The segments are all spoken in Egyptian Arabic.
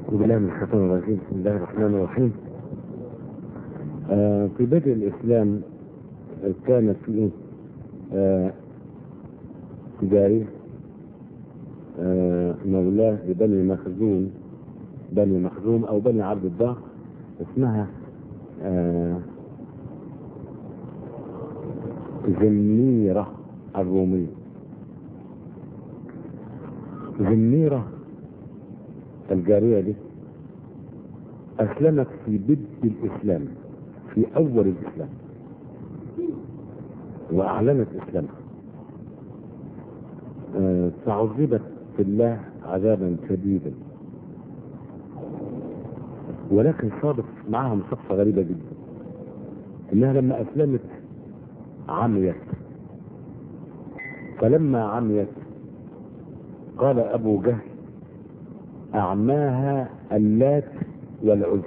بالله من الشيطان الرجيم بسم الله الرحمن الرحيم آه في بدء الإسلام كانت فيه آه جارية آه مولاه لبني مخزوم بني مخزوم أو بني عبد الدار اسمها آه زنيرة الرومية زنيرة الجارية دي أسلمت في بدء الإسلام في أول الإسلام وأعلنت إسلامها آه، فعذبت في الله عذابا شديدا ولكن صادف معها مصفة غريبة جدا إنها لما أسلمت عميت فلما عميت قال أبو جهل أعماها اللات والعزى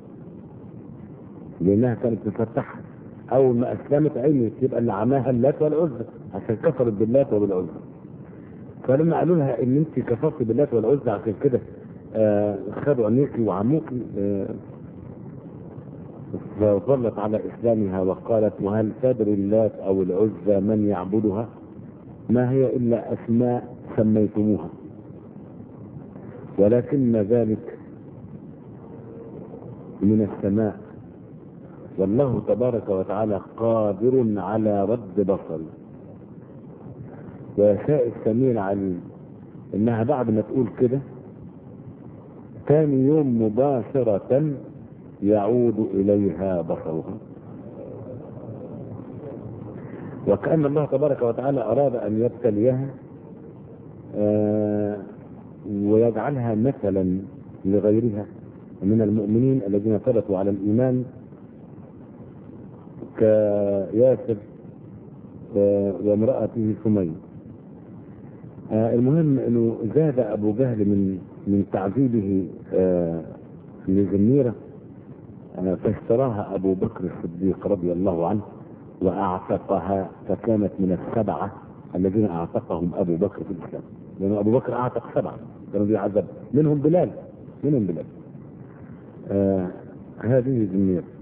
لأنها كانت مفتحة أول ما أسلمت عميت يبقى اللي عماها اللات والعزى عشان كفرت باللات وبالعزى فلما قالوا لها ان انت كفرت باللات والعزى عشان كده آه خدوا عينيكي وعموكي آه فظلت على اسلامها وقالت وهل تدري اللات او العزى من يعبدها ما هي الا اسماء سميتموها ولكن ذلك من السماء والله تبارك وتعالى قادر على رد بصر ويشاء السميع العليم انها بعد ما تقول كده ثاني يوم مباشرة يعود اليها بصرها وكأن الله تبارك وتعالى اراد ان يبتليها آه ويجعلها مثلا لغيرها من المؤمنين الذين ثبتوا على الايمان كياسر وامرأته سمية آه المهم انه زاد ابو جهل من من تعذيبه آه لزنيره آه فاشتراها ابو بكر الصديق رضي الله عنه واعتقها فكانت من السبعه الذين اعتقهم ابو بكر في الاسلام لان ابو بكر اعتق سبعه كانوا بيعذب منهم بلال منهم بلال هذه زنيره